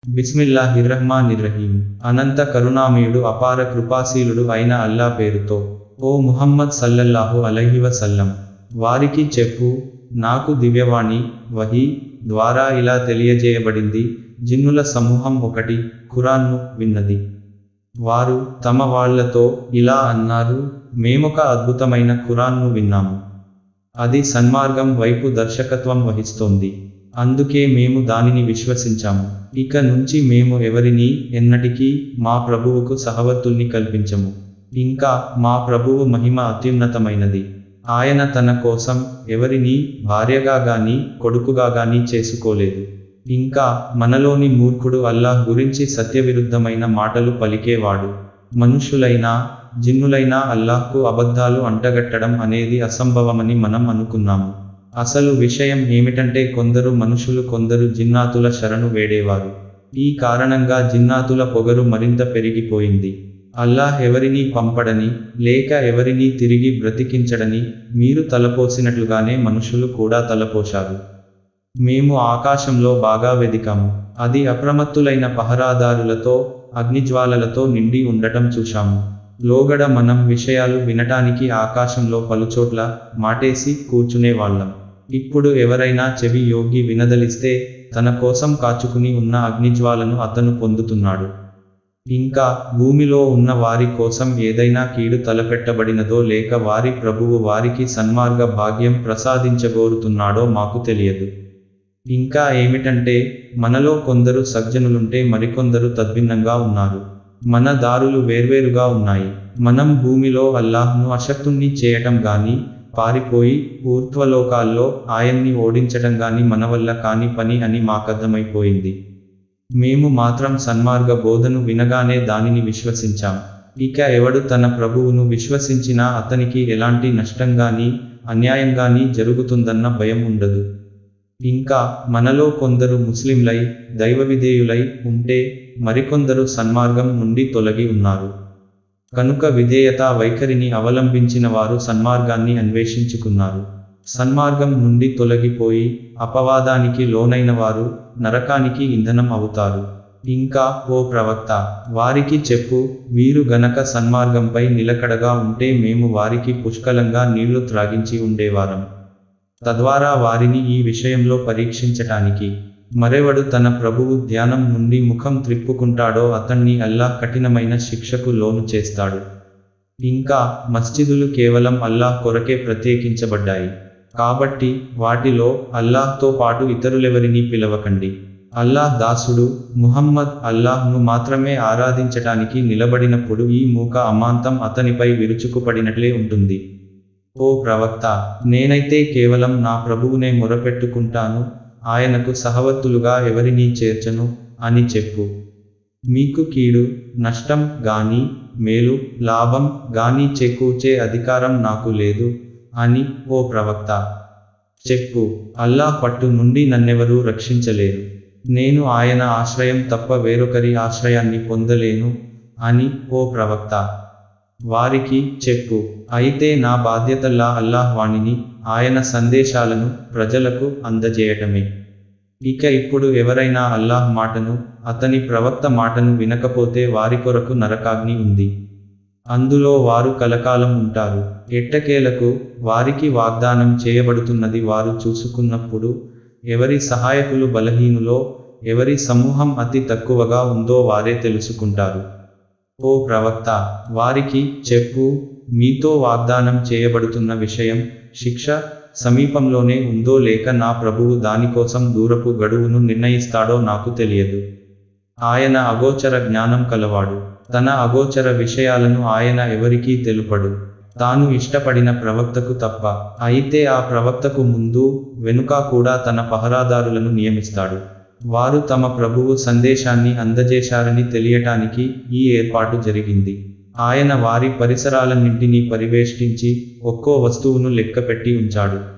బిస్మిల్లాహిర్రహ్మానిర్రహీం అనంత కరుణామయుడు అపార కృపాశీలుడు అయిన అల్లా పేరుతో ఓ ముహమ్మద్ సల్లల్లాహు అలైహి వసల్లం వారికి చెప్పు నాకు దివ్యవాణి వహీ ద్వారా ఇలా తెలియజేయబడింది జిన్నుల సమూహం ఒకటి ఖురాన్ను విన్నది వారు తమ వాళ్లతో ఇలా అన్నారు మేమొక అద్భుతమైన ఖురాన్ను విన్నాము అది సన్మార్గం వైపు దర్శకత్వం వహిస్తోంది అందుకే మేము దానిని విశ్వసించాము ఇక నుంచి మేము ఎవరినీ ఎన్నటికీ మా ప్రభువుకు సహవర్తుల్ని కల్పించము ఇంకా మా ప్రభువు మహిమ అత్యున్నతమైనది ఆయన తన కోసం ఎవరినీ భార్యగా గాని కొడుకుగా గాని చేసుకోలేదు ఇంకా మనలోని మూర్ఖుడు అల్లాహ్ గురించి సత్యవిరుద్ధమైన మాటలు పలికేవాడు మనుషులైనా జిన్నులైనా అల్లాహ్కు అబద్ధాలు అంటగట్టడం అనేది అసంభవమని మనం అనుకున్నాము అసలు విషయం ఏమిటంటే కొందరు మనుషులు కొందరు జిన్నాతుల శరణు వేడేవారు ఈ కారణంగా జిన్నాతుల పొగరు మరింత పెరిగిపోయింది అల్లాహ్ ఎవరినీ పంపడని లేక ఎవరినీ తిరిగి బ్రతికించడని మీరు తలపోసినట్లుగానే మనుషులు కూడా తలపోశారు మేము ఆకాశంలో బాగా వెదికాము అది అప్రమత్తులైన పహరాదారులతో అగ్నిజ్వాలలతో నిండి ఉండటం చూశాము లోగడ మనం విషయాలు వినటానికి ఆకాశంలో పలుచోట్ల మాటేసి కూర్చునేవాళ్ళం ఇప్పుడు ఎవరైనా చెవి యోగి వినదలిస్తే తన కోసం కాచుకుని ఉన్న అగ్నిజ్వాలను అతను పొందుతున్నాడు ఇంకా భూమిలో ఉన్న వారి కోసం ఏదైనా కీడు తలపెట్టబడినదో లేక వారి ప్రభువు వారికి సన్మార్గ భాగ్యం ప్రసాదించగోరుతున్నాడో మాకు తెలియదు ఇంకా ఏమిటంటే మనలో కొందరు సజ్జనులుంటే మరికొందరు తద్భిన్నంగా ఉన్నారు మన దారులు వేర్వేరుగా ఉన్నాయి మనం భూమిలో అల్లాహ్ను అశక్తుణ్ణి చేయటం గాని పారిపోయి ఊర్ధ్వలోకాల్లో ఆయన్ని ఓడించటం గాని మన వల్ల కాని పని అని మాకర్థమైపోయింది మేము మాత్రం సన్మార్గ బోధను వినగానే దానిని విశ్వసించాం ఇక ఎవడు తన ప్రభువును విశ్వసించినా అతనికి ఎలాంటి నష్టంగాని అన్యాయంగాని జరుగుతుందన్న భయం ఉండదు ఇంకా మనలో కొందరు ముస్లింలై దైవవిధేయులై ఉంటే మరికొందరు సన్మార్గం నుండి తొలగి ఉన్నారు కనుక విధేయతా వైఖరిని అవలంబించిన వారు సన్మార్గాన్ని అన్వేషించుకున్నారు సన్మార్గం నుండి తొలగిపోయి అపవాదానికి లోనైన వారు నరకానికి ఇంధనం అవుతారు ఇంకా ఓ ప్రవక్త వారికి చెప్పు వీరు గనక సన్మార్గంపై నిలకడగా ఉంటే మేము వారికి పుష్కలంగా నీళ్లు త్రాగించి ఉండేవారం తద్వారా వారిని ఈ విషయంలో పరీక్షించటానికి మరెవడు తన ప్రభువు ధ్యానం నుండి ముఖం త్రిప్పుకుంటాడో అతన్ని అల్లాహ్ కఠినమైన శిక్షకు లోను చేస్తాడు ఇంకా మస్జిదులు కేవలం అల్లాహ్ కొరకే ప్రత్యేకించబడ్డాయి కాబట్టి వాటిలో అల్లాహ్తో పాటు ఇతరులెవరినీ పిలవకండి అల్లాహ్ దాసుడు ముహమ్మద్ అల్లాహ్ను మాత్రమే ఆరాధించటానికి నిలబడినప్పుడు ఈ మూక అమాంతం అతనిపై విరుచుకుపడినట్లే ఉంటుంది ఓ ప్రవక్త నేనైతే కేవలం నా ప్రభువునే మొరపెట్టుకుంటాను ఆయనకు సహవర్తులుగా ఎవరినీ చేర్చను అని చెప్పు మీకు కీడు నష్టం గాని మేలు లాభం గాని చేకూర్చే అధికారం నాకు లేదు అని ఓ ప్రవక్త చెప్పు అల్లాహ్ పట్టు నుండి నన్నెవరూ రక్షించలేరు నేను ఆయన ఆశ్రయం తప్ప వేరొకరి ఆశ్రయాన్ని పొందలేను అని ఓ ప్రవక్త వారికి చెప్పు అయితే నా బాధ్యతల్లా అల్లాహ్ వాణిని ఆయన సందేశాలను ప్రజలకు అందజేయటమే ఇక ఇప్పుడు ఎవరైనా అల్లాహ్ మాటను అతని ప్రవక్త మాటను వినకపోతే వారి కొరకు నరకాగ్ని ఉంది అందులో వారు కలకాలం ఉంటారు ఎట్టకేలకు వారికి వాగ్దానం చేయబడుతున్నది వారు చూసుకున్నప్పుడు ఎవరి సహాయకులు బలహీనులో ఎవరి సమూహం అతి తక్కువగా ఉందో వారే తెలుసుకుంటారు ఓ ప్రవక్త వారికి చెప్పు మీతో వాగ్దానం చేయబడుతున్న విషయం శిక్ష సమీపంలోనే ఉందో లేక నా ప్రభువు దానికోసం దూరపు గడువును నిర్ణయిస్తాడో నాకు తెలియదు ఆయన అగోచర జ్ఞానం కలవాడు తన అగోచర విషయాలను ఆయన ఎవరికీ తెలుపడు తాను ఇష్టపడిన ప్రవక్తకు తప్ప అయితే ఆ ప్రవక్తకు ముందు వెనుక కూడా తన పహరాదారులను నియమిస్తాడు వారు తమ ప్రభువు సందేశాన్ని అందజేశారని తెలియటానికి ఈ ఏర్పాటు జరిగింది ఆయన వారి పరిసరాలన్నింటినీ పరివేష్టించి ఒక్కో వస్తువును లెక్కపెట్టి ఉంచాడు